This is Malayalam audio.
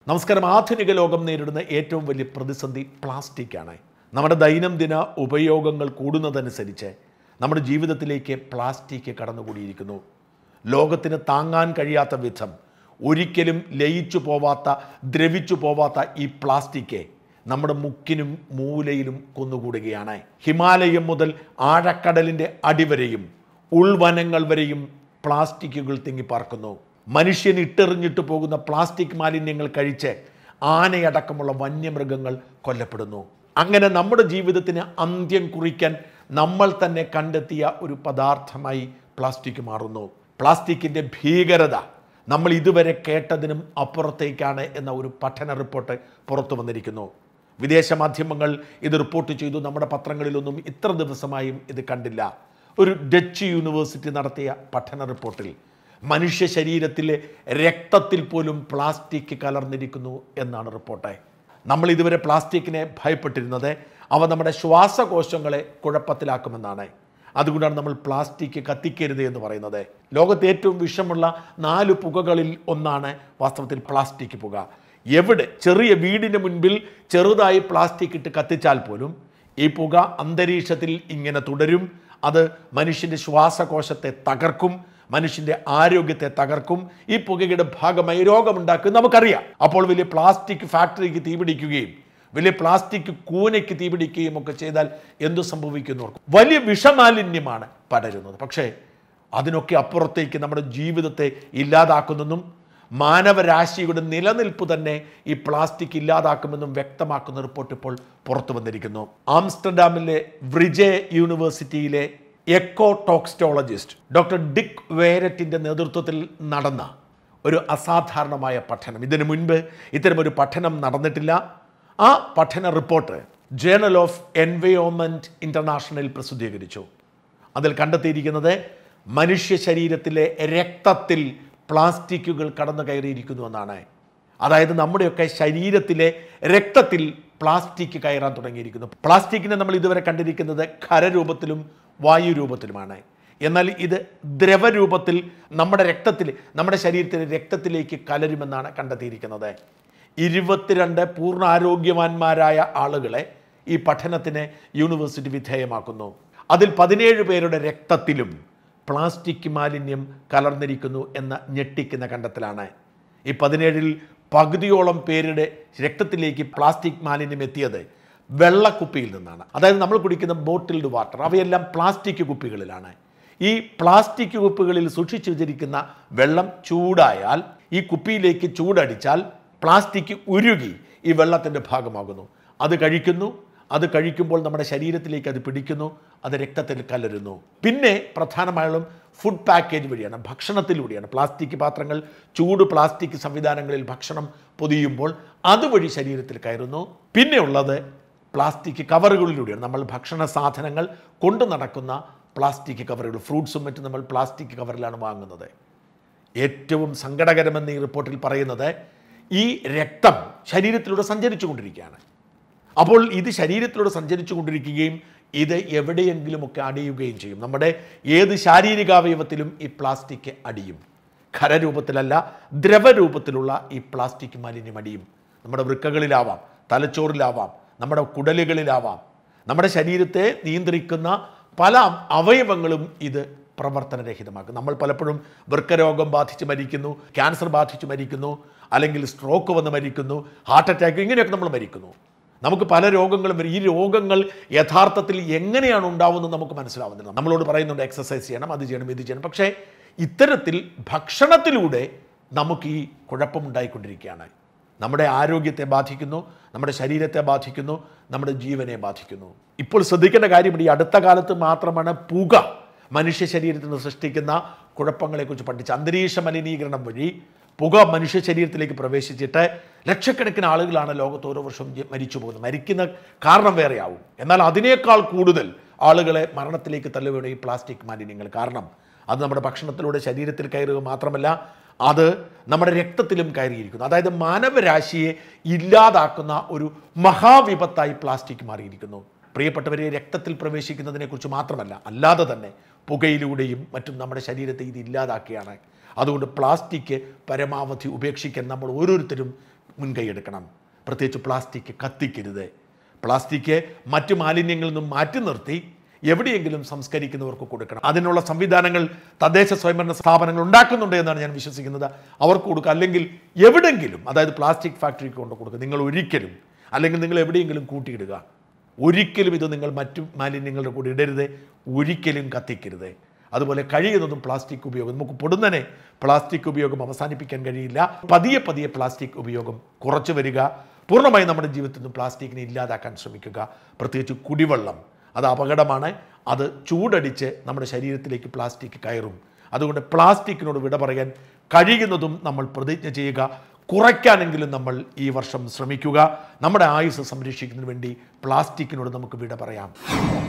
നമസ്കാരം ആധുനിക ലോകം നേരിടുന്ന ഏറ്റവും വലിയ പ്രതിസന്ധി പ്ലാസ്റ്റിക്കാണ് നമ്മുടെ ദൈനംദിന ഉപയോഗങ്ങൾ കൂടുന്നതനുസരിച്ച് നമ്മുടെ ജീവിതത്തിലേക്ക് പ്ലാസ്റ്റിക് കടന്നുകൂടിയിരിക്കുന്നു ലോകത്തിന് താങ്ങാൻ കഴിയാത്ത വിധം ഒരിക്കലും ലയിച്ചു പോവാത്ത ദ്രവിച്ചു പോവാത്ത ഈ പ്ലാസ്റ്റിക് നമ്മുടെ മുക്കിനും മൂലയിലും കൊന്നുകൂടുകയാണ് ഹിമാലയം മുതൽ ആഴക്കടലിൻ്റെ അടിവരെയും ഉൾവനങ്ങൾ വരെയും പ്ലാസ്റ്റിക്കുകൾ തിങ്ങിപ്പാർക്കുന്നു മനുഷ്യൻ ഇട്ടെറിഞ്ഞിട്ട് പോകുന്ന പ്ലാസ്റ്റിക് മാലിന്യങ്ങൾ കഴിച്ച് ആനയടക്കമുള്ള വന്യമൃഗങ്ങൾ കൊല്ലപ്പെടുന്നു അങ്ങനെ നമ്മുടെ ജീവിതത്തിന് അന്ത്യം കുറിക്കാൻ നമ്മൾ തന്നെ കണ്ടെത്തിയ ഒരു പദാർത്ഥമായി പ്ലാസ്റ്റിക് മാറുന്നു പ്ലാസ്റ്റിക്കിൻ്റെ ഭീകരത നമ്മൾ ഇതുവരെ കേട്ടതിനും അപ്പുറത്തേക്കാണ് എന്ന ഒരു പഠന റിപ്പോർട്ട് പുറത്തു വന്നിരിക്കുന്നു വിദേശ മാധ്യമങ്ങൾ ഇത് റിപ്പോർട്ട് ചെയ്തു നമ്മുടെ പത്രങ്ങളിലൊന്നും ഇത്ര ദിവസമായും ഇത് കണ്ടില്ല ഒരു ഡച്ച് യൂണിവേഴ്സിറ്റി നടത്തിയ പഠന റിപ്പോർട്ടിൽ മനുഷ്യ ശരീരത്തിലെ രക്തത്തിൽ പോലും പ്ലാസ്റ്റിക് കലർന്നിരിക്കുന്നു എന്നാണ് റിപ്പോർട്ട് നമ്മൾ ഇതുവരെ പ്ലാസ്റ്റിക്കിനെ ഭയപ്പെട്ടിരുന്നത് അവ നമ്മുടെ ശ്വാസകോശങ്ങളെ കുഴപ്പത്തിലാക്കുമെന്നാണ് അതുകൊണ്ടാണ് നമ്മൾ പ്ലാസ്റ്റിക് കത്തിക്കരുത് എന്ന് പറയുന്നത് ലോകത്തെ ഏറ്റവും വിഷമുള്ള നാല് പുകകളിൽ ഒന്നാണ് വാസ്തവത്തിൽ പ്ലാസ്റ്റിക് പുക എവിടെ ചെറിയ വീടിന് മുൻപിൽ ചെറുതായി പ്ലാസ്റ്റിക് ഇട്ട് കത്തിച്ചാൽ പോലും ഈ പുക അന്തരീക്ഷത്തിൽ ഇങ്ങനെ തുടരും അത് മനുഷ്യൻ്റെ ശ്വാസകോശത്തെ തകർക്കും മനുഷ്യൻ്റെ ആരോഗ്യത്തെ തകർക്കും ഈ പുകയുടെ ഭാഗമായി രോഗമുണ്ടാക്കും നമുക്കറിയാം അപ്പോൾ വലിയ പ്ലാസ്റ്റിക് ഫാക്ടറിക്ക് തീപിടിക്കുകയും വലിയ പ്ലാസ്റ്റിക് കൂനയ്ക്ക് തീപിടിക്കുകയും ഒക്കെ ചെയ്താൽ എന്തു സംഭവിക്കുന്നു വലിയ വിഷമാലിന്യമാണ് പടരുന്നത് പക്ഷേ അതിനൊക്കെ അപ്പുറത്തേക്ക് നമ്മുടെ ജീവിതത്തെ ഇല്ലാതാക്കുന്നെന്നും മാനവരാശിയുടെ നിലനിൽപ്പ് തന്നെ ഈ പ്ലാസ്റ്റിക് ഇല്ലാതാക്കുമെന്നും വ്യക്തമാക്കുന്ന റിപ്പോർട്ട് ഇപ്പോൾ പുറത്തു വന്നിരിക്കുന്നു ആംസ്റ്റർഡാമിലെ വ്രിജെ യൂണിവേഴ്സിറ്റിയിലെ എക്കോ ടോക്സ്റ്റോളജിസ്റ്റ് ഡോക്ടർ ഡിക് വേരറ്റിൻ്റെ നേതൃത്വത്തിൽ നടന്ന ഒരു അസാധാരണമായ പഠനം ഇതിനു മുൻപ് ഇത്തരമൊരു പഠനം നടന്നിട്ടില്ല ആ പഠന report journal of environment international പ്രസിദ്ധീകരിച്ചു അതിൽ കണ്ടെത്തിയിരിക്കുന്നത് മനുഷ്യ ശരീരത്തിലെ രക്തത്തിൽ പ്ലാസ്റ്റിക്കുകൾ കടന്നു കയറിയിരിക്കുന്നു എന്നാണ് അതായത് നമ്മുടെയൊക്കെ ശരീരത്തിലെ രക്തത്തിൽ പ്ലാസ്റ്റിക് കയറാൻ തുടങ്ങിയിരിക്കുന്നു പ്ലാസ്റ്റിക്കിനെ നമ്മൾ ഇതുവരെ കണ്ടിരിക്കുന്നത് ഖരരൂപത്തിലും വായുരൂപത്തിലുമാണ് എന്നാൽ ഇത് ദ്രവരൂപത്തിൽ നമ്മുടെ രക്തത്തിൽ നമ്മുടെ ശരീരത്തിലെ രക്തത്തിലേക്ക് കലരുമെന്നാണ് കണ്ടെത്തിയിരിക്കുന്നത് ഇരുപത്തിരണ്ട് പൂർണ്ണ ആരോഗ്യവാന്മാരായ ആളുകളെ ഈ പഠനത്തിന് യൂണിവേഴ്സിറ്റി വിധേയമാക്കുന്നു അതിൽ പതിനേഴ് പേരുടെ രക്തത്തിലും പ്ലാസ്റ്റിക് മാലിന്യം കലർന്നിരിക്കുന്നു എന്ന ഞെട്ടിക്കുന്ന കണ്ടെത്തലാണ് ഈ പതിനേഴിൽ പകുതിയോളം പേരുടെ രക്തത്തിലേക്ക് പ്ലാസ്റ്റിക് മാലിന്യം എത്തിയത് വെള്ളക്കുപ്പിയിൽ നിന്നാണ് അതായത് നമ്മൾ കുടിക്കുന്ന ബോട്ടിൽഡ് വാട്ടർ അവയെല്ലാം പ്ലാസ്റ്റിക് കുപ്പികളിലാണ് ഈ പ്ലാസ്റ്റിക് കുപ്പികളിൽ സൂക്ഷിച്ചു വെച്ചിരിക്കുന്ന വെള്ളം ചൂടായാൽ ഈ കുപ്പിയിലേക്ക് ചൂടടിച്ചാൽ പ്ലാസ്റ്റിക് ഉരുകി ഈ വെള്ളത്തിൻ്റെ ഭാഗമാകുന്നു അത് കഴിക്കുന്നു അത് കഴിക്കുമ്പോൾ നമ്മുടെ ശരീരത്തിലേക്ക് അത് പിടിക്കുന്നു അത് രക്തത്തിൽ കലരുന്നു പിന്നെ പ്രധാനമായും ഫുഡ് പാക്കേജ് വഴിയാണ് ഭക്ഷണത്തിലൂടെയാണ് പ്ലാസ്റ്റിക് പാത്രങ്ങൾ ചൂട് പ്ലാസ്റ്റിക് സംവിധാനങ്ങളിൽ ഭക്ഷണം പൊതിയുമ്പോൾ അതുവഴി ശരീരത്തിൽ കയറുന്നു പിന്നെ ഉള്ളത് പ്ലാസ്റ്റിക് കവറുകളിലൂടെയാണ് നമ്മൾ ഭക്ഷണ സാധനങ്ങൾ കൊണ്ടു നടക്കുന്ന പ്ലാസ്റ്റിക് കവറുകൾ ഫ്രൂട്ട്സും മറ്റും നമ്മൾ പ്ലാസ്റ്റിക് കവറിലാണ് വാങ്ങുന്നത് ഏറ്റവും സങ്കടകരമെന്ന് ഈ റിപ്പോർട്ടിൽ പറയുന്നത് ഈ രക്തം ശരീരത്തിലൂടെ സഞ്ചരിച്ചു കൊണ്ടിരിക്കുകയാണ് അപ്പോൾ ഇത് ശരീരത്തിലൂടെ സഞ്ചരിച്ചു കൊണ്ടിരിക്കുകയും ഇത് എവിടെയെങ്കിലുമൊക്കെ അടിയുകയും ചെയ്യും നമ്മുടെ ഏത് ശാരീരികാവയവത്തിലും ഈ പ്ലാസ്റ്റിക് അടിയും ഖരരൂപത്തിലല്ല ദ്രവരൂപത്തിലുള്ള ഈ പ്ലാസ്റ്റിക് മാലിന്യം അടിയും നമ്മുടെ വൃക്കകളിലാവാം തലച്ചോറിലാവാം നമ്മുടെ കുടലുകളിലാവാം നമ്മുടെ ശരീരത്തെ നിയന്ത്രിക്കുന്ന പല അവയവങ്ങളും ഇത് പ്രവർത്തനരഹിതമാക്കും നമ്മൾ പലപ്പോഴും വൃക്കരോഗം ബാധിച്ച് മരിക്കുന്നു ക്യാൻസർ ബാധിച്ച് മരിക്കുന്നു അല്ലെങ്കിൽ സ്ട്രോക്ക് വന്ന് മരിക്കുന്നു ഹാർട്ട് അറ്റാക്ക് ഇങ്ങനെയൊക്കെ നമ്മൾ മരിക്കുന്നു നമുക്ക് പല രോഗങ്ങളും വരും ഈ രോഗങ്ങൾ യഥാർത്ഥത്തിൽ എങ്ങനെയാണ് ഉണ്ടാവുന്നത് നമുക്ക് മനസ്സിലാവുന്നില്ല നമ്മളോട് പറയുന്നുണ്ട് എക്സസൈസ് ചെയ്യണം അത് ചെയ്യണം ഇത് ചെയ്യണം പക്ഷേ ഇത്തരത്തിൽ ഭക്ഷണത്തിലൂടെ നമുക്ക് ഈ കുഴപ്പമുണ്ടായിക്കൊണ്ടിരിക്കുകയാണ് നമ്മുടെ ആരോഗ്യത്തെ ബാധിക്കുന്നു നമ്മുടെ ശരീരത്തെ ബാധിക്കുന്നു നമ്മുടെ ജീവനെ ബാധിക്കുന്നു ഇപ്പോൾ ശ്രദ്ധിക്കേണ്ട കാര്യം ഈ അടുത്ത കാലത്ത് മാത്രമാണ് പുക മനുഷ്യ ശരീരത്തിന് സൃഷ്ടിക്കുന്ന കുഴപ്പങ്ങളെക്കുറിച്ച് പഠിച്ച അന്തരീക്ഷ മലിനീകരണം വഴി പുക മനുഷ്യ ശരീരത്തിലേക്ക് പ്രവേശിച്ചിട്ട് ലക്ഷക്കണക്കിന് ആളുകളാണ് ലോകത്ത് ഓരോ വർഷവും ജ- മരിച്ചു പോകുന്നത് മരിക്കുന്ന കാരണം വേറെയാവും എന്നാൽ അതിനേക്കാൾ കൂടുതൽ ആളുകളെ മരണത്തിലേക്ക് തള്ളുകയാണ് ഈ പ്ലാസ്റ്റിക് മാലിന്യങ്ങൾ കാരണം അത് നമ്മുടെ ഭക്ഷണത്തിലൂടെ ശരീരത്തിൽ കയറുക മാത്രമല്ല അത് നമ്മുടെ രക്തത്തിലും കയറിയിരിക്കുന്നു അതായത് മാനവരാശിയെ ഇല്ലാതാക്കുന്ന ഒരു മഹാവിപത്തായി പ്ലാസ്റ്റിക് മാറിയിരിക്കുന്നു പ്രിയപ്പെട്ടവരെ രക്തത്തിൽ പ്രവേശിക്കുന്നതിനെക്കുറിച്ച് മാത്രമല്ല അല്ലാതെ തന്നെ പുകയിലൂടെയും മറ്റും നമ്മുടെ ശരീരത്തെ ഇത് ഇല്ലാതാക്കുകയാണ് അതുകൊണ്ട് പ്ലാസ്റ്റിക് പരമാവധി ഉപേക്ഷിക്കാൻ നമ്മൾ ഓരോരുത്തരും മുൻകൈ എടുക്കണം പ്രത്യേകിച്ച് പ്ലാസ്റ്റിക് കത്തിക്കരുത് പ്ലാസ്റ്റിക് മറ്റു മാലിന്യങ്ങളിൽ നിന്നും മാറ്റി നിർത്തി എവിടെയെങ്കിലും സംസ്കരിക്കുന്നവർക്ക് കൊടുക്കണം അതിനുള്ള സംവിധാനങ്ങൾ തദ്ദേശ സ്വയംഭരണ സ്ഥാപനങ്ങൾ ഉണ്ടാക്കുന്നുണ്ട് എന്നാണ് ഞാൻ വിശ്വസിക്കുന്നത് അവർക്ക് കൊടുക്കുക അല്ലെങ്കിൽ എവിടെങ്കിലും അതായത് പ്ലാസ്റ്റിക് ഫാക്ടറിക്ക് കൊണ്ട് കൊടുക്കുക നിങ്ങൾ ഒരിക്കലും അല്ലെങ്കിൽ നിങ്ങൾ എവിടെയെങ്കിലും കൂട്ടിയിടുക ഒരിക്കലും ഇത് നിങ്ങൾ മറ്റു മാലിന്യങ്ങളുടെ കൂടെ ഇടരുത് ഒരിക്കലും കത്തിക്കരുത് അതുപോലെ കഴിയുന്നതും പ്ലാസ്റ്റിക് ഉപയോഗം നമുക്ക് പൊടുന്നനെ പ്ലാസ്റ്റിക് ഉപയോഗം അവസാനിപ്പിക്കാൻ കഴിയില്ല പതിയെ പതിയെ പ്ലാസ്റ്റിക് ഉപയോഗം കുറച്ചു വരിക പൂർണ്ണമായി നമ്മുടെ ജീവിതത്തിൽ നിന്ന് പ്ലാസ്റ്റിക്കിനെ ഇല്ലാതാക്കാൻ ശ്രമിക്കുക പ്രത്യേകിച്ച് കുടിവെള്ളം അത് അപകടമാണ് അത് ചൂടടിച്ച് നമ്മുടെ ശരീരത്തിലേക്ക് പ്ലാസ്റ്റിക് കയറും അതുകൊണ്ട് പ്ലാസ്റ്റിക്കിനോട് വിട പറയാൻ കഴിയുന്നതും നമ്മൾ പ്രതിജ്ഞ ചെയ്യുക കുറയ്ക്കാനെങ്കിലും നമ്മൾ ഈ വർഷം ശ്രമിക്കുക നമ്മുടെ ആയുസ് സംരക്ഷിക്കുന്നതിന് വേണ്ടി പ്ലാസ്റ്റിക്കിനോട് നമുക്ക് വിട പറയാം